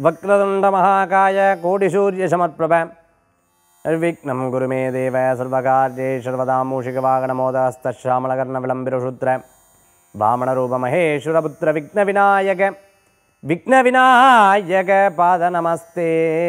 वक्रतुण्डमहाकाय कोटिसूर्यसमर्प्रभ निर्विघ्नं गुरु मे देव सर्वकार्ये सर्वदा मूषिकवागणमोदस्तश्यामलकर्णविलम्बिरशूद्र वामनरूपमहेश्वरपुत्रविघ्नविनायक விக்னவிநாயக பாத நமஸ்தே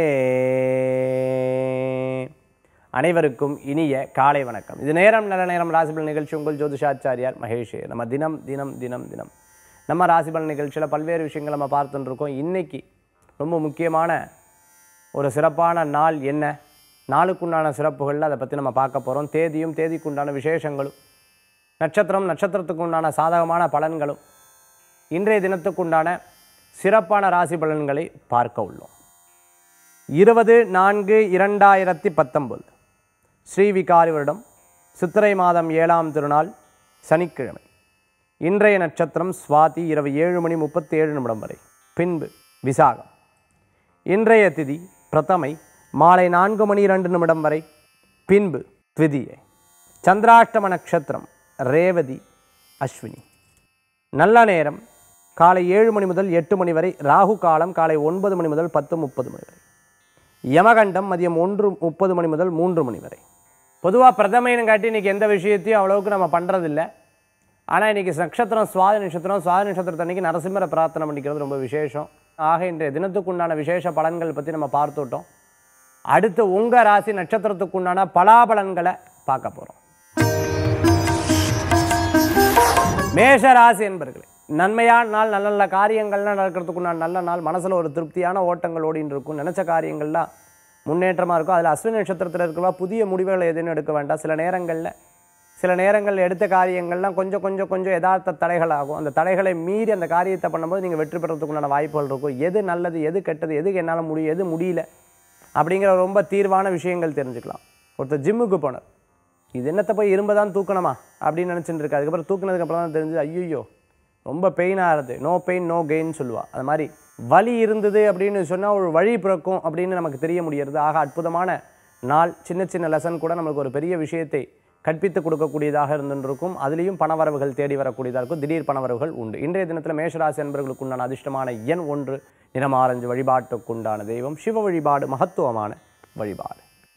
அனைவருக்கும் இனிய காலை வணக்கம் இது நேரம் நல்ல நேரம் ராசிபல் நிகழ்ச்சி உங்கள் ஜோதிஷாச்சாரியார் மகேஷ் நம்ம தினம் தினம் தினம் தினம் நம்ம ராசிபல் நிகழ்ச்சியில் பல்வேறு விஷயங்கள் நம்ம பார்த்துட்டு இருக்கோம் இன்னைக்கு ரொம்ப முக்கியமான ஒரு சிறப்பான நாள் என்ன நாளுக்குண்டான சிறப்புகள் அதை பற்றி நம்ம பார்க்க போகிறோம் தேதியும் தேதிக்குண்டான விசேஷங்களும் நட்சத்திரம் நட்சத்திரத்துக்கு உண்டான சாதகமான பலன்களும் இன்றைய தினத்துக்குண்டான சிறப்பான ராசி பலன்களை பார்க்க உள்ளோம் இருபது நான்கு இரண்டாயிரத்தி பத்தொன்பது ஸ்ரீவிகாரி வருடம் சித்திரை மாதம் ஏழாம் திருநாள் சனிக்கிழமை இன்றைய நட்சத்திரம் சுவாதி இரவு ஏழு மணி முப்பத்தி ஏழு நிமிடம் வரை பின்பு விசாகம் இன்றைய திதி பிரதமை மாலை நான்கு மணி இரண்டு நிமிடம் வரை பின்பு த்விதியை சந்திராஷ்டம நட்சத்திரம் ரேவதி அஸ்வினி நல்ல நேரம் காலை ஏழு மணி முதல் எட்டு மணி வரை ராகு காலம் காலை ஒன்பது மணி முதல் பத்து முப்பது மணி வரை யமகண்டம் மதியம் ஒன்று முப்பது மணி முதல் மூன்று மணி வரை பொதுவாக பிரதமைன்னு காட்டி இன்றைக்கி எந்த விஷயத்தையும் அவ்வளவுக்கு நம்ம பண்ணுறதில்ல ஆனால் இன்றைக்கி நட்சத்திரம் சுவாதி நட்சத்திரம் சுவாதி நட்சத்திரத்தன்னைக்கு நரசிம்மரை பிரார்த்தனை பண்ணிக்கிறது ரொம்ப விசேஷம் ஆக இன்றைய தினத்துக்குண்டான விசேஷ பலன்கள் பற்றி நம்ம பார்த்துட்டோம் அடுத்து உங்கள் ராசி நட்சத்திரத்துக்குண்டான பலாபலன்களை பார்க்க போகிறோம் மேஷ ராசி என்பர்களே நன்மையான நாள் நல்ல நல்ல காரியங்கள்லாம் நடக்கிறதுக்குண்டான நல்ல நாள் மனசில் ஒரு திருப்தியான ஓட்டங்கள் ஓடின்னு இருக்கும் நினச்ச காரியங்கள்லாம் முன்னேற்றமாக இருக்கும் அதில் அஸ்வினி நட்சத்திரத்தில் இருக்கிறவா புதிய முடிவுகளை எதுவும் எடுக்க வேண்டாம் சில நேரங்களில் சில நேரங்களில் எடுத்த காரியங்கள்லாம் கொஞ்சம் கொஞ்சம் கொஞ்சம் யதார்த்த தடைகள் ஆகும் அந்த தடைகளை மீறி அந்த காரியத்தை பண்ணும்போது நீங்கள் வெற்றி பெறத்துக்குண்டான வாய்ப்புகள் இருக்கும் எது நல்லது எது கெட்டது எது என்னால் முடியும் எது முடியல அப்படிங்கிற ரொம்ப தீர்வான விஷயங்கள் தெரிஞ்சுக்கலாம் ஒருத்தர் ஜிம்முக்கு போனார் இது என்னத்தை போய் இரும்பை தான் தூக்கணுமா அப்படின்னு நினச்சிட்டு இருக்கு அதுக்கப்புறம் தூக்குனதுக்கப்புறம் தான் தெரிஞ்சது ஐயோ ரொம்ப பெயினாக ஆகுது நோ பெயின் நோ கெயின் சொல்லுவா அது மாதிரி வலி இருந்தது அப்படின்னு சொன்னால் ஒரு வழி பிறக்கும் அப்படின்னு நமக்கு தெரிய முடிகிறது ஆக அற்புதமான நாள் சின்ன சின்ன லெசன் கூட நம்மளுக்கு ஒரு பெரிய விஷயத்தை கற்பித்து கொடுக்கக்கூடியதாக இருந்துருக்கும் அதுலேயும் பணவரவுகள் தேடி வரக்கூடியதாக இருக்கும் திடீர் பணவரவுகள் உண்டு இன்றைய தினத்தில் மேஷராசி என்பவர்களுக்கு உண்டான அதிர்ஷ்டமான எண் ஒன்று நிறம் ஆரஞ்சு வழிபாட்டுக்குண்டான தெய்வம் சிவ வழிபாடு மகத்துவமான வழிபாடு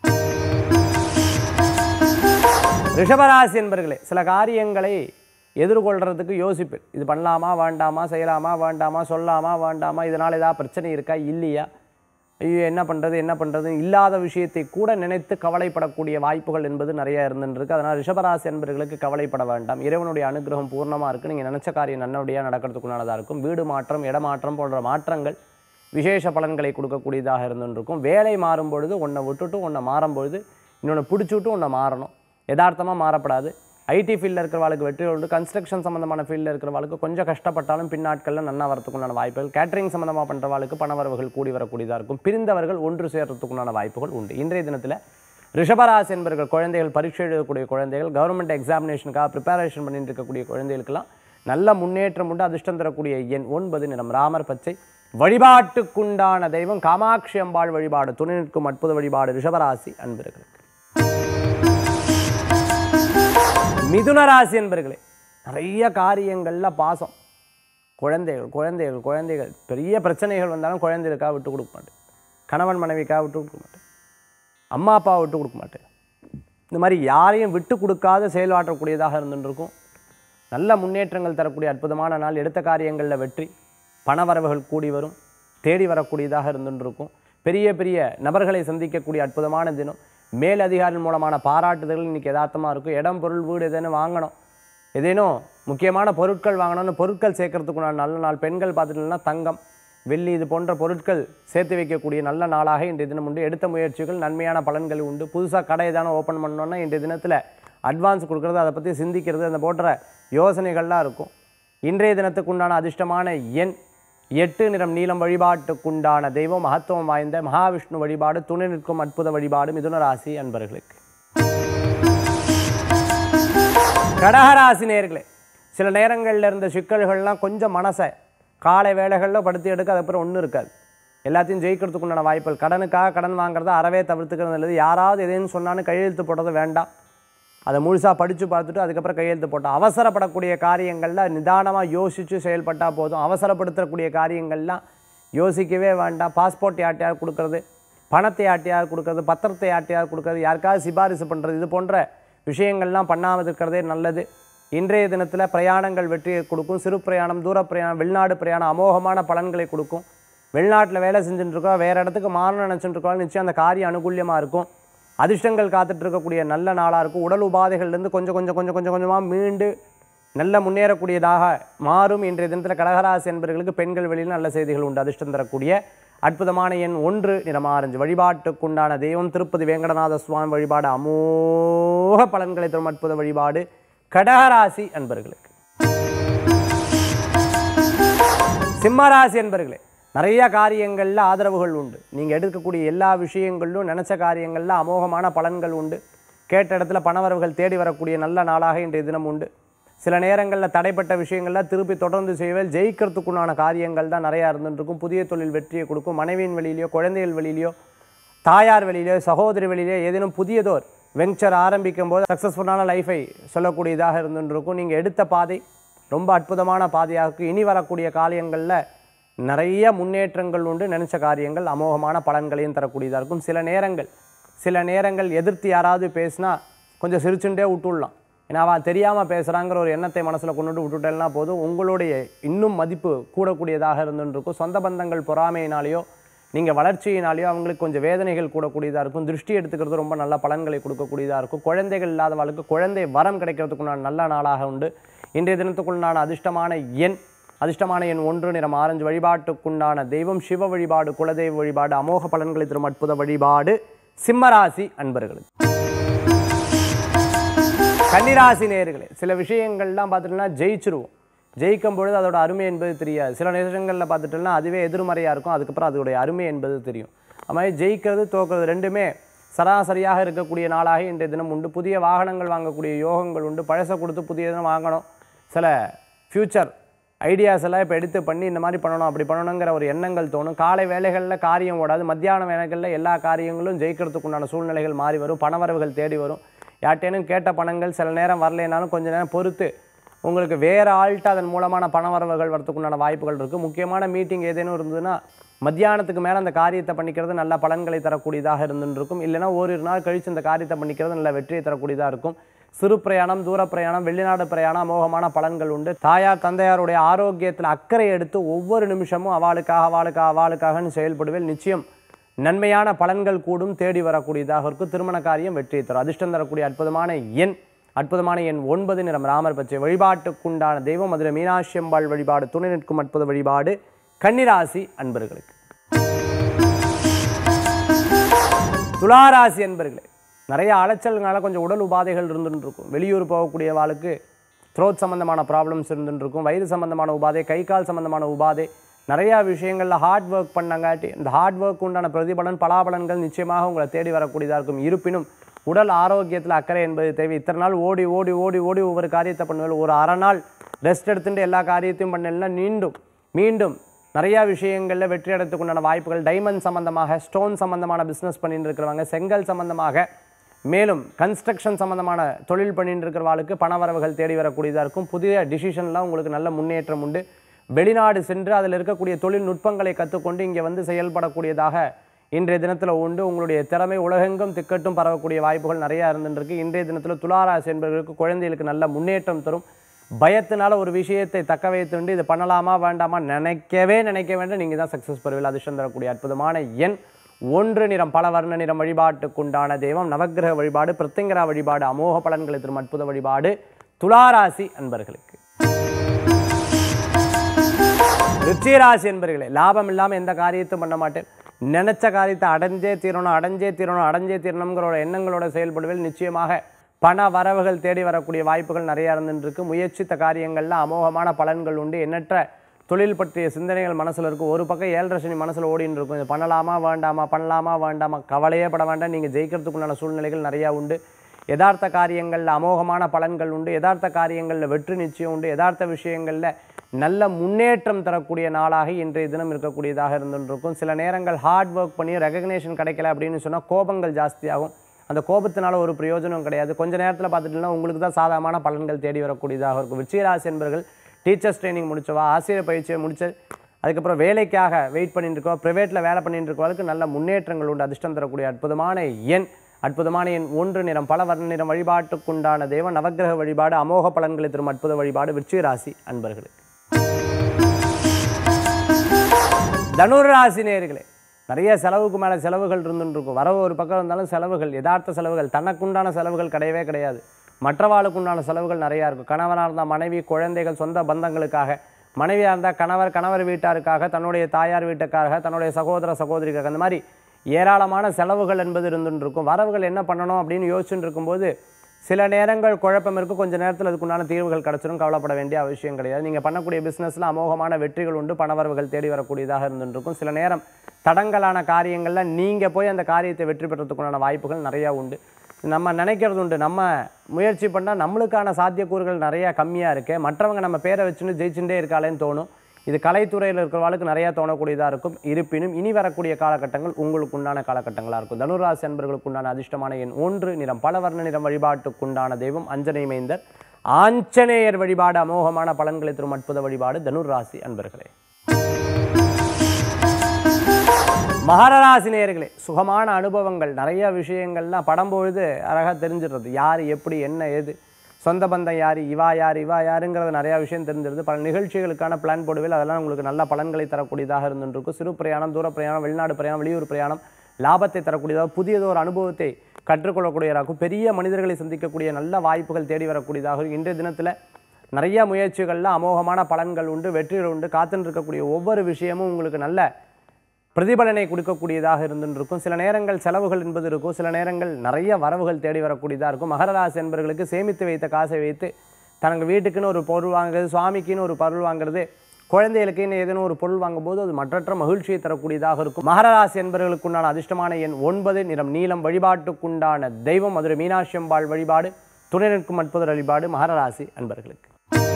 ரிஷபராசி என்பர்களே சில காரியங்களை எதிர்கொள்கிறதுக்கு யோசிப்பேன் இது பண்ணலாமா வேண்டாமா செய்யலாமா வேண்டாமா சொல்லாமா வேண்டாமா இதனால் ஏதாவது பிரச்சனை இருக்கா இல்லையா ஐயோ என்ன பண்ணுறது என்ன பண்ணுறது இல்லாத விஷயத்தை கூட நினைத்து கவலைப்படக்கூடிய வாய்ப்புகள் என்பது நிறைய இருந்துருக்கு அதனால் ரிஷபராசி என்பர்களுக்கு கவலைப்பட வேண்டாம் இறைவனுடைய அனுகிரகம் பூர்ணமாக இருக்குது நீங்கள் நினச்ச காரியம் நல்லபடியாக நடக்கிறதுக்குண்டானதாக இருக்கும் வீடு மாற்றம் இடமாற்றம் போன்ற மாற்றங்கள் விசேஷ பலன்களை கொடுக்கக்கூடியதாக இருந்துருக்கும் வேலை மாறும் பொழுது ஒன்றை விட்டுட்டு ஒன்றை மாறும் பொழுது இன்னொன்று பிடிச்சிட்டு ஒன்றை மாறணும் யதார்த்தமாக மாறப்படாது ஐடி ஃபீல்டில் இருக்கிறவாளுக்கு வெற்றி உண்டு கன்ஸ்ட்ரக்ஷன் சம்மந்தமான ஃபீல்டில் இருக்கிறவாளுக்கு கொஞ்சம் கஷ்டப்பட்டாலும் பின்னாட்களில் நன்னா வரத்துக்குண்டான வாய்ப்புகள் கேட்டரிங் சம்மந்தமாக பண்ணுறவாளுக்கு பணவரவுகள் கூடி வரக்கூடியதாக இருக்கும் பிரிந்தவர்கள் ஒன்று சேர்றதுக்குண்டான வாய்ப்புகள் உண்டு இன்றைய தினத்தில் ரிஷபராசி என்பவர்கள் குழந்தைகள் பரீட்சை எழுதக்கூடிய குழந்தைகள் கவர்மெண்ட் எக்ஸாமினேஷனுக்காக ப்ரிப்பரேஷன் பண்ணிட்டு இருக்கக்கூடிய குழந்தைகளுக்கெல்லாம் நல்ல முன்னேற்றம் உண்டு அதிர்ஷ்டம் தரக்கூடிய எண் ஒன்பது நிறம் ராமர் பச்சை வழிபாட்டுக்குண்டான தெய்வம் காமாட்சி அம்பாள் வழிபாடு துணை நிற்கும் அற்புத வழிபாடு ரிஷபராசி அன்பர்களுக்கு மிதுன ராசி என்பர்களே நிறைய காரியங்களில் பாசம் குழந்தைகள் குழந்தைகள் குழந்தைகள் பெரிய பிரச்சனைகள் வந்தாலும் குழந்தைகளுக்காக விட்டு கொடுக்க மாட்டேன் கணவன் மனைவிக்காக விட்டு கொடுக்க மாட்டேன் அம்மா அப்பாவை விட்டு கொடுக்க மாட்டேன் இந்த மாதிரி யாரையும் விட்டு கொடுக்காத செயலாற்றக்கூடியதாக இருந்துருக்கும் நல்ல முன்னேற்றங்கள் தரக்கூடிய அற்புதமான நாள் எடுத்த காரியங்களில் வெற்றி பணவரவுகள் கூடி வரும் தேடி வரக்கூடியதாக இருந்துருக்கும் பெரிய பெரிய நபர்களை சந்திக்கக்கூடிய அற்புதமான தினம் மேல் அதிகாரிகள் மூலமான பாராட்டுதல்கள் இன்றைக்கி யதார்த்தமாக இருக்கும் இடம் பொருள் வீடு எதேனும் வாங்கணும் ஏதேனும் முக்கியமான பொருட்கள் வாங்கணும்னு பொருட்கள் சேர்க்கறதுக்குண்டான நல்ல நாள் பெண்கள் பார்த்துட்டீங்கன்னா தங்கம் வெள்ளி இது போன்ற பொருட்கள் சேர்த்து வைக்கக்கூடிய நல்ல நாளாக இன்றைய தினம் உண்டு எடுத்த முயற்சிகள் நன்மையான பலன்கள் உண்டு புதுசாக கடை தானே ஓப்பன் பண்ணோன்னா இன்றைய தினத்தில் அட்வான்ஸ் கொடுக்குறது அதை பற்றி சிந்திக்கிறது அந்த போன்ற யோசனைகள்லாம் இருக்கும் இன்றைய தினத்துக்கு உண்டான அதிர்ஷ்டமான எண் எட்டு நிறம் நீலம் வழிபாட்டுக்குண்டான தெய்வம் மகத்துவம் வாய்ந்த மகாவிஷ்ணு வழிபாடு துணை நிற்கும் அற்புத வழிபாடு மிதுன ராசி அன்பர்களுக்கு கடகராசி நேர்களே சில நேரங்களில் இருந்த சிக்கல்கள்லாம் கொஞ்சம் மனசை காலை வேலைகளில் படுத்தி எடுக்க அதுக்கப்புறம் ஒன்றும் இருக்காது எல்லாத்தையும் ஜெயிக்கிறதுக்கு உண்டான வாய்ப்புகள் கடனுக்காக கடன் வாங்குறத அறவே தவிர்த்துக்கிறது நல்லது யாராவது எதையும் சொன்னாலும் கையெழுத்து போடுறது வேண்டாம் அதை முழுசாக படித்து பார்த்துட்டு அதுக்கப்புறம் கையெழுத்து போட்டோம் அவசரப்படக்கூடிய காரியங்களில் நிதானமாக யோசித்து செயல்பட்டால் போதும் அவசரப்படுத்தக்கூடிய காரியங்கள்லாம் யோசிக்கவே வேண்டாம் பாஸ்போர்ட் யார்ட்டையார் கொடுக்கறது பணத்தை யார்ட்டையார் கொடுக்கறது பத்திரத்தை யார்ட்டையார் கொடுக்கறது யாருக்காவது சிபாரிசு பண்ணுறது இது போன்ற விஷயங்கள்லாம் பண்ணாமல் இருக்கிறதே நல்லது இன்றைய தினத்தில் பிரயாணங்கள் வெற்றியை கொடுக்கும் சிறு பிரயாணம் தூர பிரயாணம் வெளிநாடு பிரயாணம் அமோகமான பலன்களை கொடுக்கும் வெளிநாட்டில் வேலை செஞ்சுட்டு இருக்கோம் வேறு இடத்துக்கு மாறணும்னு நினச்சிட்டு இருக்கோம் நிச்சயம் அந்த காரியம் அனுகூல்யமாக இருக்கும் அதிர்ஷ்டங்கள் காத்துட்டு இருக்கக்கூடிய நல்ல நாளாக இருக்கும் உடல் உபாதைகள்லேருந்து கொஞ்சம் கொஞ்சம் கொஞ்சம் கொஞ்சம் கொஞ்சமாக மீண்டு நல்ல முன்னேறக்கூடியதாக மாறும் இன்றைய தினத்தில் கடகராசி என்பவர்களுக்கு பெண்கள் வெளியில் நல்ல செய்திகள் உண்டு அதிர்ஷ்டம் தரக்கூடிய அற்புதமான எண் ஒன்று நிறம் ஆரஞ்சு வழிபாட்டுக்குண்டான தெய்வம் திருப்பதி வேங்கடநாத சுவாமி வழிபாடு அமோக பலன்களை தரும் அற்புத வழிபாடு கடகராசி அன்பர்களுக்கு சிம்மராசி என்பர்களே நிறைய காரியங்களில் ஆதரவுகள் உண்டு நீங்கள் எடுக்கக்கூடிய எல்லா விஷயங்களிலும் நினச்ச காரியங்களில் அமோகமான பலன்கள் உண்டு கேட்ட இடத்துல பணவரவுகள் தேடி வரக்கூடிய நல்ல நாளாக இன்றைய தினம் உண்டு சில நேரங்களில் தடைப்பட்ட விஷயங்கள்லாம் திருப்பி தொடர்ந்து செய்வதில் ஜெயிக்கிறதுக்குண்டான காரியங்கள் தான் நிறையா இருந்துருக்கும் புதிய தொழில் வெற்றியை கொடுக்கும் மனைவியின் வெளியிலையோ குழந்தைகள் வெளியிலையோ தாயார் வெளியிலையோ சகோதரி வெளியிலையோ ஏதேனும் புதியதோர் வெஞ்சர் ஆரம்பிக்கும் போது சக்ஸஸ்ஃபுல்லான லைஃபை சொல்லக்கூடியதாக இருந்துருக்கும் நீங்கள் எடுத்த பாதை ரொம்ப அற்புதமான பாதையாக இருக்கும் இனி வரக்கூடிய காரியங்களில் நிறைய முன்னேற்றங்கள் உண்டு நினச்ச காரியங்கள் அமோகமான பலன்களையும் தரக்கூடியதாக இருக்கும் சில நேரங்கள் சில நேரங்கள் எதிர்த்து யாராவது பேசினா கொஞ்சம் சிரிச்சுட்டே விட்டுடலாம் ஏன்னா அவன் தெரியாமல் பேசுகிறாங்கிற ஒரு எண்ணத்தை மனசில் கொண்டுட்டு விட்டுட்டேன்னா போதும் உங்களுடைய இன்னும் மதிப்பு கூடக்கூடியதாக இருந்துருக்கும் சொந்த பந்தங்கள் பொறாமையினாலேயோ நீங்கள் வளர்ச்சியினாலேயோ அவங்களுக்கு கொஞ்சம் வேதனைகள் கூடக்கூடியதாக இருக்கும் திருஷ்டி எடுத்துக்கிறது ரொம்ப நல்ல பலன்களை கொடுக்கக்கூடியதாக இருக்கும் குழந்தைகள் இல்லாதவர்களுக்கு குழந்தை வரம் கிடைக்கிறதுக்குண்டான நல்ல நாளாக உண்டு இன்றைய தினத்துக்குண்டான அதிர்ஷ்டமான எண் அதிர்ஷ்டமான எண் ஒன்று நிறம் ஆரஞ்சு வழிபாட்டுக்குண்டான தெய்வம் சிவ வழிபாடு குலதெய்வ வழிபாடு அமோக பலன்களை தரும் அற்புத வழிபாடு சிம்மராசி அன்பர்களுக்கு கன்னிராசி நேயர்களே சில விஷயங்கள்லாம் பார்த்துட்டோம்னா ஜெயிச்சிருவோம் ஜெயிக்கும் பொழுது அதோட அருமை என்பது தெரியாது சில நேரங்களில் பார்த்துட்டோம்னா அதுவே எதிர்மறையாக இருக்கும் அதுக்கப்புறம் அதோடைய அருமை என்பது தெரியும் அது மாதிரி ஜெயிக்கிறது தோக்கிறது ரெண்டுமே சராசரியாக இருக்கக்கூடிய நாளாக இன்றைய தினம் உண்டு புதிய வாகனங்கள் வாங்கக்கூடிய யோகங்கள் உண்டு பழசை கொடுத்து புதிய தினம் வாங்கணும் சில ஃப்யூச்சர் ஐடியாஸ் எல்லாம் இப்போ எடுத்து பண்ணி இந்த மாதிரி பண்ணணும் அப்படி பண்ணணுங்கிற ஒரு எண்ணங்கள் தோணும் காலை வேலைகளில் காரியம் ஓடாது மத்தியான வேலைகளில் எல்லா காரியங்களும் ஜெயிக்கிறதுக்குண்டான சூழ்நிலைகள் மாறி வரும் பணவரவுகள் தேடி வரும் யார்ட்டேனும் கேட்ட பணங்கள் சில நேரம் வரலைனாலும் கொஞ்ச நேரம் பொறுத்து உங்களுக்கு வேறு ஆள்கிட்ட அதன் மூலமான பணவரவுகள் வரத்துக்குண்டான வாய்ப்புகள் இருக்குது முக்கியமான மீட்டிங் ஏதேனும் இருந்ததுன்னா மத்தியானத்துக்கு மேலே அந்த காரியத்தை பண்ணிக்கிறது நல்ல பலன்களை தரக்கூடியதாக இருந்துன்னு இருக்கும் இல்லைன்னா ஓரிரு நாள் கழித்து இந்த காரியத்தை பண்ணிக்கிறது நல்ல வெற்றியை தரக்கூடியதாக இருக்கும் சிறு பிரயாணம் தூர பிரயாணம் வெளிநாடு பிரயாணம் அமோகமான பலன்கள் உண்டு தாயார் தந்தையாருடைய ஆரோக்கியத்தில் அக்கறை எடுத்து ஒவ்வொரு நிமிஷமும் அவளுக்காக அவளுக்காக அவளுக்காகன்னு செயல்படுவேல் நிச்சயம் நன்மையான பலன்கள் கூடும் தேடி வரக்கூடியதாக இருக்கும் திருமண காரியம் வெற்றியை தரும் அதிர்ஷ்டம் தரக்கூடிய அற்புதமான எண் அற்புதமான எண் ஒன்பது நிறம் ராமர் பச்சை வழிபாட்டுக்குண்டான தெய்வம் மதுரை மீனாட்சி அம்பாள் வழிபாடு துணை நிற்கும் அற்புத வழிபாடு கன்னிராசி அன்பர்களுக்கு துளாராசி அன்பர்களே நிறைய அலைச்சல்னால கொஞ்சம் உடல் உபாதைகள் இருந்துட்டு இருக்கும் வெளியூர் போகக்கூடிய வாளுக்கு த்ரோட் சம்பந்தமான ப்ராப்ளம்ஸ் இருந்துட்டு இருக்கும் வயிறு சம்பந்தமான உபாதை கை கால் சம்பந்தமான உபாதை நிறையா விஷயங்களில் ஹார்ட் ஒர்க் பண்ணங்காட்டி இந்த ஹார்ட் ஒர்க் உண்டான பிரதிபலன் பலாபலன்கள் நிச்சயமாக உங்களை தேடி வரக்கூடியதாக இருக்கும் இருப்பினும் உடல் ஆரோக்கியத்தில் அக்கறை என்பது தேவை இத்தனை நாள் ஓடி ஓடி ஓடி ஓடி ஒவ்வொரு காரியத்தை பண்ணுவேன் ஒரு அரை நாள் ரெஸ்ட் எடுத்துட்டு எல்லா காரியத்தையும் பண்ணலைன்னா மீண்டும் மீண்டும் நிறையா விஷயங்களில் வெற்றி அடைத்துக்குண்டான வாய்ப்புகள் டைமண்ட் சம்பந்தமாக ஸ்டோன் சம்பந்தமான பிஸ்னஸ் பண்ணிட்டு இருக்கிறவங்க செங்கல் சம்பந்தமாக மேலும் கன்ஸ்ட்ரக்ஷன் சம்பந்தமான தொழில் பண்ணிட்டு இருக்கிறவாளுக்கு பணவரவுகள் தேடி வரக்கூடியதாக இருக்கும் புதிய டிசிஷன்லாம் உங்களுக்கு நல்ல முன்னேற்றம் உண்டு வெளிநாடு சென்று அதில் இருக்கக்கூடிய தொழில்நுட்பங்களை கற்றுக்கொண்டு இங்கே வந்து செயல்படக்கூடியதாக இன்றைய தினத்தில் உண்டு உங்களுடைய திறமை உலகெங்கும் திக்கட்டும் பரவக்கூடிய வாய்ப்புகள் நிறையா இருந்துருக்கு இன்றைய தினத்தில் துளாராசி என்பவர்களுக்கு குழந்தைகளுக்கு நல்ல முன்னேற்றம் தரும் பயத்தினால ஒரு விஷயத்தை தக்க வைத்துண்டு இது பண்ணலாமா வேண்டாமா நினைக்கவே நினைக்க வேண்டாம் நீங்கள் தான் சக்ஸஸ் பெறுவீர்கள் அதிர்ஷ்டம் தரக்கூடிய அற்புதமான எண் ஒன்று நிறம் பல வர்ண நிறம் வழிபாட்டுக்குண்டான தெய்வம் நவக்கிரக வழிபாடு பிரத்திங்கரா வழிபாடு அமோக பலன்களை தரும் அற்புத வழிபாடு துளாராசி அன்பர்களுக்கு ரிச்சிராசி என்பர்களே லாபம் இல்லாமல் எந்த காரியத்தையும் பண்ண மாட்டேன் நினைச்ச காரியத்தை அடைஞ்சே தீரணும் அடைஞ்சே தீரணும் அடைஞ்சே தீரணுங்கிற ஒரு எண்ணங்களோட செயல்படுவதில் நிச்சயமாக பண வரவுகள் தேடி வரக்கூடிய வாய்ப்புகள் நிறையா இருந்துருக்கு முயற்சித்த காரியங்களில் அமோகமான பலன்கள் உண்டு எண்ணற்ற தொழில் பற்றிய சிந்தனைகள் மனசில் இருக்கும் ஒரு பக்கம் ஏழரை சனி மனசில் ஓடின்னு இருக்கும் இது பண்ணலாமா வேண்டாமா பண்ணலாமா வேண்டாமா கவலையே பட வேண்டாம் நீங்கள் ஜெயிக்கிறதுக்குண்டான சூழ்நிலைகள் நிறையா உண்டு யதார்த்த காரியங்களில் அமோகமான பலன்கள் உண்டு யதார்த்த காரியங்களில் வெற்றி நிச்சயம் உண்டு யதார்த்த விஷயங்களில் நல்ல முன்னேற்றம் தரக்கூடிய நாளாக இன்றைய தினம் இருக்கக்கூடியதாக இருந்துருக்கும் சில நேரங்கள் ஹார்ட் ஒர்க் பண்ணி ரெகக்னேஷன் கிடைக்கல அப்படின்னு சொன்னால் கோபங்கள் ஜாஸ்தியாகும் அந்த கோபத்தினால ஒரு பிரயோஜனம் கிடையாது கொஞ்ச நேரத்தில் பார்த்துட்டீங்கன்னா உங்களுக்கு தான் சாதகமான பலன்கள் தேடி வரக்கூடியதாக இருக்கும் விருச்சிகராசி என்பர்கள் டீச்சர்ஸ் ட்ரைனிங் முடிச்சவா ஆசிரியர் பயிற்சியை முடிச்ச அதுக்கப்புறம் வேலைக்காக வெயிட் பண்ணிட்டு இருக்கோம் ப்ரைவேட்டில் வேலை பண்ணிட்டு இருக்கவங்களுக்கு நல்ல முன்னேற்றங்கள் உண்டு அதிர்ஷ்டம் தரக்கூடிய அற்புதமான எண் அற்புதமான எண் ஒன்று நிறம் பல வர்ண நிறம் வழிபாட்டுக்குண்டான தெய்வம் நவக்கிரக வழிபாடு அமோக பலன்களை தரும் அற்புத வழிபாடு விருச்சிக ராசி அன்பர்களுக்கு தனுர் ராசி நேர்களே நிறைய செலவுக்கு மேலே செலவுகள் இருந்துட்டு இருக்கும் வரவு ஒரு பக்கம் இருந்தாலும் செலவுகள் யதார்த்த செலவுகள் தனக்குண்டான செலவுகள் கிடையவே கிடையாது மற்றவாளுக்கு உண்டான செலவுகள் நிறையா இருக்கும் கணவனாக இருந்தால் மனைவி குழந்தைகள் சொந்த பந்தங்களுக்காக மனைவியாக இருந்தால் கணவர் கணவர் வீட்டாருக்காக தன்னுடைய தாயார் வீட்டுக்காக தன்னுடைய சகோதர சகோதரிக்காக அந்த மாதிரி ஏராளமான செலவுகள் என்பது இருந்துட்டு இருக்கும் வரவுகள் என்ன பண்ணணும் அப்படின்னு யோசிச்சுட்டு இருக்கும்போது சில நேரங்கள் குழப்பம் இருக்கும் கொஞ்சம் நேரத்தில் அதுக்குண்டான தீர்வுகள் கிடச்சிடும் கவலைப்பட வேண்டிய அவசியம் கிடையாது நீங்கள் பண்ணக்கூடிய பிஸ்னஸில் அமோகமான வெற்றிகள் உண்டு பணவரவுகள் தேடி வரக்கூடியதாக இருந்துட்டு இருக்கும் சில நேரம் தடங்கலான காரியங்களில் நீங்கள் போய் அந்த காரியத்தை வெற்றி பெறத்துக்குண்டான வாய்ப்புகள் நிறையா உண்டு நம்ம நினைக்கிறது உண்டு நம்ம முயற்சி பண்ணால் நம்மளுக்கான சாத்தியக்கூறுகள் நிறையா கம்மியாக இருக்குது மற்றவங்க நம்ம பேரை வச்சுன்னு ஜெயிச்சுட்டே இருக்காளேன்னு தோணும் இது கலைத்துறையில் இருக்கிறவளுக்கு நிறையா தோணக்கூடியதாக இருக்கும் இருப்பினும் இனி வரக்கூடிய காலகட்டங்கள் உங்களுக்கு உண்டான காலகட்டங்களாக இருக்கும் தனுராசி அன்பர்களுக்கு உண்டான அதிர்ஷ்டமான எண் ஒன்று நிறம் பல வர்ண நிறம் வழிபாட்டுக்குண்டான தெய்வம் அஞ்சனை மைந்தர் ஆஞ்சநேயர் வழிபாடு அமோகமான பலன்களை தரும் அற்புத வழிபாடு தனுராசி அன்பர்களே மகர ராசி நேயர்களே சுகமான அனுபவங்கள் நிறைய விஷயங்கள்லாம் படம் பொழுது அழகாக தெரிஞ்சிடுறது யார் எப்படி என்ன ஏது சொந்த பந்தம் யார் இவா யார் இவா யாருங்கிறது நிறையா விஷயம் தெரிஞ்சிருது பல நிகழ்ச்சிகளுக்கான பிளான் போடுவேல் அதெல்லாம் உங்களுக்கு நல்ல பலன்களை தரக்கூடியதாக இருந்துருக்கும் சிறு பிரயாணம் தூர பிரயாணம் வெளிநாடு பிரயாணம் வெளியூர் பிரயாணம் லாபத்தை தரக்கூடியதாக புதியதொரு ஒரு அனுபவத்தை கற்றுக்கொள்ளக்கூடியதாகவும் பெரிய மனிதர்களை சந்திக்கக்கூடிய நல்ல வாய்ப்புகள் தேடி வரக்கூடியதாக இன்றைய தினத்தில் நிறைய முயற்சிகளில் அமோகமான பலன்கள் உண்டு வெற்றிகள் உண்டு காத்துன்னு இருக்கக்கூடிய ஒவ்வொரு விஷயமும் உங்களுக்கு நல்ல பிரதிபலனை கொடுக்கக்கூடியதாக இருந்துட்டு இருக்கும் சில நேரங்கள் செலவுகள் என்பது இருக்கும் சில நேரங்கள் நிறைய வரவுகள் தேடி வரக்கூடியதாக இருக்கும் மகர ராசி என்பவர்களுக்கு சேமித்து வைத்த காசை வைத்து தனக்கு வீட்டுக்குன்னு ஒரு பொருள் வாங்குறது சுவாமிக்குன்னு ஒரு பொருள் வாங்குறது குழந்தைகளுக்குன்னு ஏதேனும் ஒரு பொருள் வாங்கும்போது அது மற்றற்ற மகிழ்ச்சியை தரக்கூடியதாக இருக்கும் மகர ராசி என்பவர்களுக்குண்டான அதிர்ஷ்டமான எண் ஒன்பது நிறம் நீலம் வழிபாட்டுக்குண்டான தெய்வம் மதுரை மீனாட்சி அம்பாள் வழிபாடு துணை நிற்கும் அற்புத வழிபாடு மகர ராசி அன்பர்களுக்கு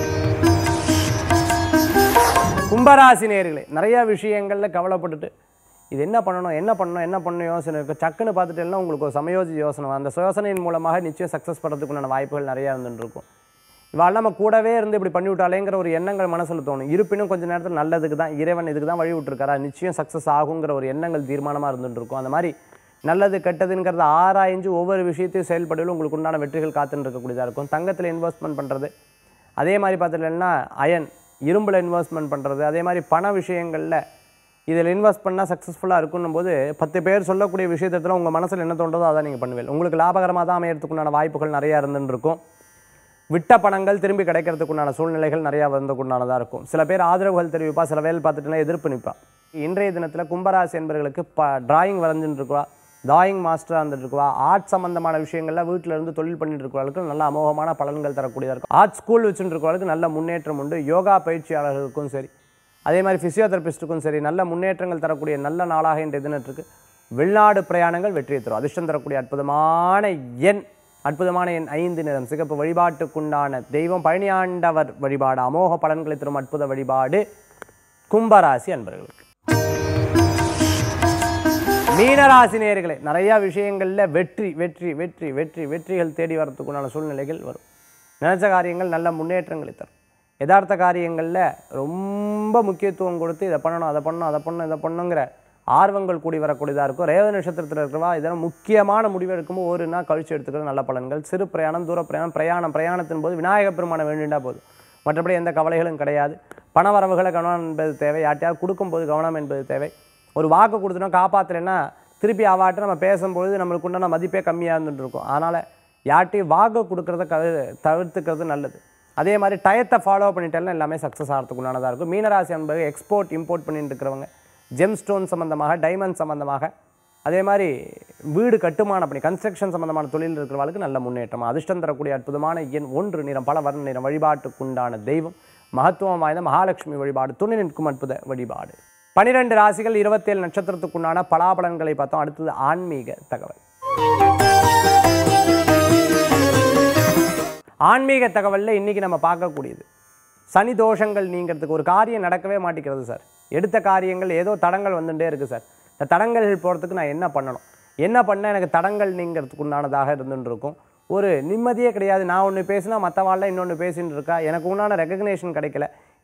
கும்பராசி நேர்களே நிறைய விஷயங்களில் கவலைப்பட்டுட்டு இது என்ன பண்ணணும் என்ன பண்ணணும் என்ன பண்ணணும் யோசனை இருக்குது சக்குன்னு பார்த்துட்டேன்னா உங்களுக்கு ஒரு சமயோஜி யோசனை வரும். அந்த யோசனையின் மூலமாக நிச்சயம் சக்ஸஸ் பண்ணுறதுக்குண்டான வாய்ப்புகள் நிறையா இருந்துட்டு இருக்கும் இவாள் நம்ம கூடவே இருந்து இப்படி பண்ணி விட்டாலேங்கிற ஒரு எண்ணங்கள் மனசில் தோணும் இருப்பினும் கொஞ்சம் நேரத்தில் நல்லதுக்கு தான் இறைவன் இதுக்கு தான் வழி விட்டுருக்காரா நிச்சயம் சக்ஸஸ் ஆகுங்கிற ஒரு எண்ணங்கள் தீர்மானமாக இருந்துட்டு இருக்கும் அந்த மாதிரி நல்லது கெட்டதுங்கிறத ஆராய்ஞ்சு ஒவ்வொரு விஷயத்தையும் செயல்படுவதில் உங்களுக்கு உண்டான வெற்றிகள் காத்துன்னு இருக்கக்கூடியதாக இருக்கும் தங்கத்தில் இன்வெஸ்ட்மெண்ட் பண்ணுறது அதே மாதிரி பார்த்துட்டேன்னா அயன் இரும்பில் இன்வெஸ்ட்மெண்ட் பண்ணுறது அதே மாதிரி பண விஷயங்களில் இதில் இன்வெஸ்ட் பண்ணால் சக்ஸஸ்ஃபுல்லாக இருக்குன்னும் போது பத்து பேர் சொல்லக்கூடிய விஷயத்தில் உங்கள் மனசில் என்ன தோன்றதோ அதை நீங்கள் பண்ணுவீங்க உங்களுக்கு லாபகரமாக தான் அமையறதுக்குண்டான வாய்ப்புகள் நிறையா இருந்துன்னு இருக்கும் விட்ட பணங்கள் திரும்பி கிடைக்கிறதுக்குண்டான சூழ்நிலைகள் நிறையா வந்தக்குண்டானதாக இருக்கும் சில பேர் ஆதரவுகள் தெரிவிப்பா சில வேலை பார்த்துட்டுனா எதிர்ப்பு நிற்பா இன்றைய தினத்தில் கும்பராசி என்பவர்களுக்கு ப டிராயிங் வரைஞ்சுட்டு இருக்கா டிராயிங் மாஸ்டராக இருந்துட்டு இருக்கா ஆர்ட் சம்பந்தமான விஷயங்கள்ல வீட்டில் இருந்து தொழில் பண்ணிட்டு இருக்கிறவர்களுக்கு நல்ல அமோகமான பலன்கள் தரக்கூடியதாக இருக்கும் ஆர்ட் ஸ்கூல் வச்சுட்டு இருக்கிறவர்களுக்கு நல்ல முன்னேற்றம் உண்டு யோகா பயிற்சியாளர்களுக்கும் சரி அதே மாதிரி ஃபிசியோதெரபிஸ்ட்டுக்கும் சரி நல்ல முன்னேற்றங்கள் தரக்கூடிய நல்ல நாளாக இன்றைய தினத்திற்கு வெளிநாடு பிரயாணங்கள் வெற்றியை தரும் அதிர்ஷ்டம் தரக்கூடிய அற்புதமான எண் அற்புதமான எண் ஐந்து நிறம் சிகப்பு வழிபாட்டுக்குண்டான தெய்வம் பழனியாண்டவர் வழிபாடு அமோக பலன்களை தரும் அற்புத வழிபாடு கும்பராசி அன்பர்களுக்கு மீனராசி நேயர்களே நிறையா விஷயங்களில் வெற்றி வெற்றி வெற்றி வெற்றி வெற்றிகள் தேடி வரத்துக்குண்டான சூழ்நிலைகள் வரும் நினைச்ச காரியங்கள் நல்ல முன்னேற்றங்களை தரும் யதார்த்த காரியங்களில் ரொம்ப முக்கியத்துவம் கொடுத்து இதை பண்ணணும் அதை பண்ணணும் அதை பண்ணணும் இதை பண்ணணுங்கிற ஆர்வங்கள் கூடி வரக்கூடியதாக இருக்கும் ரேவ நட்சத்திரத்தில் இருக்கிறவா இதெல்லாம் முக்கியமான முடிவு எடுக்கும்போது ஒரு நாள் கழிச்சு எடுத்துக்கிறது நல்ல பலன்கள் சிறு பிரயாணம் தூர பிரயாணம் பிரயாணம் பிரயாணத்தின் போது விநாயக பெருமானை வேண்டிண்டா போதும் மற்றபடி எந்த கவலைகளும் கிடையாது பண வரவுகளை கவனம் என்பது தேவை யார்ட்டையாவது கொடுக்கும்போது கவனம் என்பது தேவை ஒரு வாக்கு கொடுத்தோன்னா காப்பாற்றலைன்னா திருப்பி அவாட்ட நம்ம பேசும்போது நம்மளுக்கு உண்டான மதிப்பே கம்மியாக இருந்துட்டு இருக்கும் அதனால் யார்ட்டையும் வாக்கு கொடுக்கறத கவு தவிர்த்துக்கிறது நல்லது அதே மாதிரி டயத்தை ஃபாலோ பண்ணிட்டேன்னா எல்லாமே சக்ஸஸ் ஆகிறதுக்கு உண்டானதாக இருக்கும் மீனராசி என்பது எக்ஸ்போர்ட் இம்போர்ட் பண்ணிட்டு இருக்கிறவங்க ஜெம் ஸ்டோன் சம்மந்தமாக டைமண்ட் சம்மந்தமாக அதே மாதிரி வீடு கட்டுமான பணி கன்ஸ்ட்ரக்ஷன் சம்மந்தமான தொழில் இருக்கிறவங்களுக்கு நல்ல முன்னேற்றம் அதிர்ஷ்டம் தரக்கூடிய அற்புதமான எண் ஒன்று நிறம் பல வர்ண நிறம் வழிபாட்டுக்குண்டான தெய்வம் மகத்துவம் வாய்ந்த மகாலட்சுமி வழிபாடு துணை நிற்கும் அற்புத வழிபாடு பனிரெண்டு ராசிகள் இருபத்தேழு நட்சத்திரத்துக்குண்டான பலாபலன்களை பார்த்தோம் அடுத்தது ஆன்மீக தகவல் ஆன்மீக தகவலில் இன்றைக்கி நம்ம பார்க்கக்கூடியது சனி தோஷங்கள் நீங்கிறதுக்கு ஒரு காரியம் நடக்கவே மாட்டேங்கிறது சார் எடுத்த காரியங்கள் ஏதோ தடங்கள் வந்துட்டே இருக்குது சார் இந்த தடங்கள் போகிறதுக்கு நான் என்ன பண்ணணும் என்ன பண்ண எனக்கு தடங்கள் நீங்கிறதுக்கு உண்டானதாக இருந்துட்டு இருக்கும் ஒரு நிம்மதியே கிடையாது நான் ஒன்று பேசினா மற்றவாள்லாம் இன்னொன்று பேசின்னு இருக்கா எனக்கு உண்டான ரெகக்னேஷன் கிடைக்கல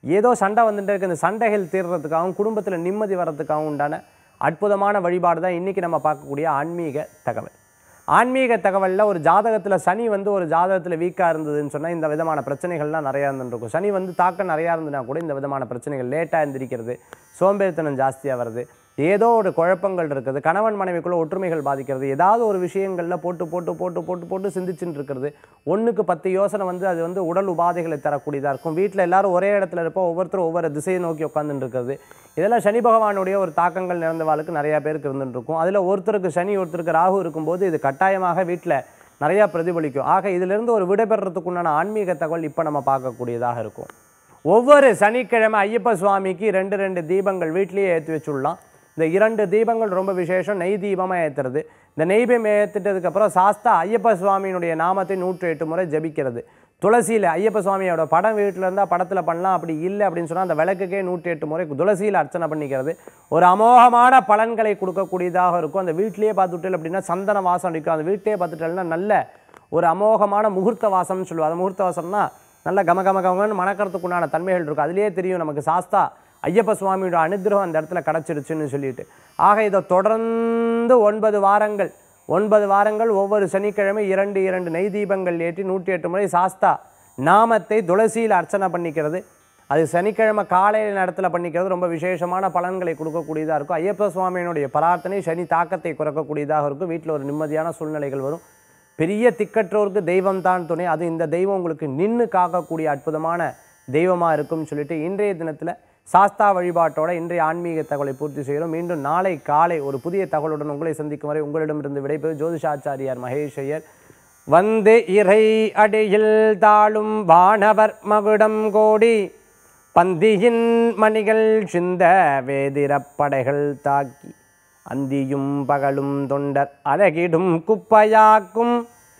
ஏதோ சண்டை வந்துட்டு இருக்கு இந்த சண்டைகள் தீர்றதுக்காகவும் குடும்பத்தில் நிம்மதி வர்றதுக்காகவும் உண்டான அற்புதமான வழிபாடு தான் இன்றைக்கி நம்ம பார்க்கக்கூடிய ஆன்மீக தகவல் ஆன்மீக தகவலில் ஒரு ஜாதகத்தில் சனி வந்து ஒரு ஜாதகத்தில் வீக்காக இருந்ததுன்னு சொன்னால் இந்த விதமான பிரச்சனைகள்லாம் நிறையா இருந்துருக்கும் சனி வந்து தாக்கம் நிறையா இருந்ததுன்னா கூட இந்த விதமான பிரச்சனைகள் லேட்டாக எந்திரிக்கிறது சோம்பேறித்தனம் ஜாஸ்தியாக வருது ஏதோ ஒரு குழப்பங்கள் இருக்குது கணவன் மனைவிக்குள்ள ஒற்றுமைகள் பாதிக்கிறது ஏதாவது ஒரு விஷயங்களில் போட்டு போட்டு போட்டு போட்டு போட்டு சிந்திச்சுட்டு இருக்கிறது ஒன்றுக்கு பத்து யோசனை வந்து அது வந்து உடல் உபாதைகளை தரக்கூடியதாக இருக்கும் வீட்டில் எல்லாரும் ஒரே இடத்துல இருப்போம் ஒவ்வொருத்தரும் ஒவ்வொரு திசையை நோக்கி உட்காந்துட்டு இருக்கிறது இதெல்லாம் சனி பகவானுடைய ஒரு தாக்கங்கள் நிறைந்தவாளுக்கு நிறையா பேருக்கு இருந்துட்டு இருக்கும் அதில் ஒருத்தருக்கு சனி ஒருத்தருக்கு ராகு இருக்கும்போது இது கட்டாயமாக வீட்டில் நிறையா பிரதிபலிக்கும் ஆக இதிலிருந்து ஒரு விடைபெறத்துக்கு உண்டான ஆன்மீக தகவல் இப்போ நம்ம பார்க்கக்கூடியதாக இருக்கும் ஒவ்வொரு சனிக்கிழமை ஐயப்ப சுவாமிக்கு ரெண்டு ரெண்டு தீபங்கள் வீட்லேயே ஏற்றி வச்சுடலாம் இந்த இரண்டு தீபங்கள் ரொம்ப விசேஷம் நெய் தீபமாக ஏற்றுறது இந்த நெய்பம் ஏற்றிட்டதுக்கப்புறம் சாஸ்தா ஐயப்ப சுவாமியினுடைய நாமத்தை நூற்றி எட்டு முறை ஜபிக்கிறது துளசியில் ஐயப்ப சுவாமியோட படம் வீட்டில் இருந்தால் படத்தில் பண்ணலாம் அப்படி இல்லை அப்படின்னு சொன்னால் அந்த விளக்குக்கே நூற்றி எட்டு முறை துளசியில் அர்ச்சனை பண்ணிக்கிறது ஒரு அமோகமான பலன்களை கொடுக்கக்கூடியதாக இருக்கும் அந்த வீட்டிலேயே பார்த்துட்டு அப்படின்னா சந்தன வாசம் அடிக்கும் அந்த வீட்டிலேயே பார்த்துட்டேன்னா நல்ல ஒரு அமோகமான முகூர்த்த வாசம்னு சொல்லுவாங்க அந்த முகூர்த்த வாசம்னா நல்ல கம கம கமன்னு மணக்கிறதுக்கு உண்டான தன்மைகள் இருக்கும் அதுலேயே தெரியும் நமக்கு சாஸ்தா ஐயப்ப சுவாமியோட அனுகிரகம் அந்த இடத்துல கிடச்சிருச்சுன்னு சொல்லிட்டு ஆக இதை தொடர்ந்து ஒன்பது வாரங்கள் ஒன்பது வாரங்கள் ஒவ்வொரு சனிக்கிழமை இரண்டு இரண்டு நெய் தீபங்கள் ஏற்றி நூற்றி எட்டு முறை சாஸ்தா நாமத்தை துளசியில் அர்ச்சனை பண்ணிக்கிறது அது சனிக்கிழமை காலையில் நேரத்தில் பண்ணிக்கிறது ரொம்ப விசேஷமான பலன்களை கொடுக்கக்கூடியதாக இருக்கும் ஐயப்ப சுவாமியினுடைய பிரார்த்தனை சனி தாக்கத்தை குறைக்கக்கூடியதாக இருக்கும் வீட்டில் ஒரு நிம்மதியான சூழ்நிலைகள் வரும் பெரிய திக்கற்றோருக்கு தெய்வம் தான் துணை அது இந்த தெய்வம் உங்களுக்கு நின்று காக்கக்கூடிய அற்புதமான தெய்வமாக இருக்கும்னு சொல்லிட்டு இன்றைய தினத்தில் சாஸ்தா வழிபாட்டோட இன்றைய ஆன்மீக தகவலை பூர்த்தி செய்கிறோம் மீண்டும் நாளை காலை ஒரு புதிய தகவலுடன் உங்களை சந்திக்கும் வரை உங்களிடமிருந்து விடைபெறும் ஜோதிஷாச்சாரியார் மகேஷ் ஐயர் வந்து இறை அடியில் தாழும் வானவர் மகுடம் கோடி பந்தியின் மணிகள் சிந்த வேதிரப்படைகள் தாக்கி அந்தியும் பகலும் தொண்டர் அழகிடும் குப்பையாக்கும்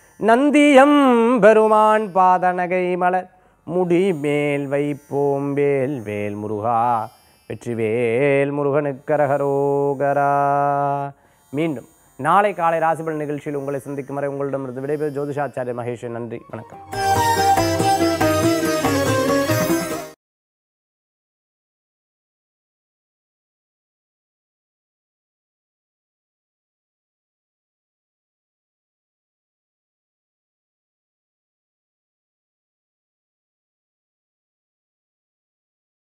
நந்தியம் பெருமான் பாதநகை மலர் முடி மேல் வைப்போம் வேல் வேல் முருகா வெற்றிவேல் முருகனுக்கரகரோகரா மீண்டும் நாளை காலை ராசிபல் நிகழ்ச்சியில் உங்களை சந்திக்கும் வரை உங்களிடமிருந்து விடைபெறும் ஜோதிஷாச்சாரிய மகேஷ் நன்றி வணக்கம்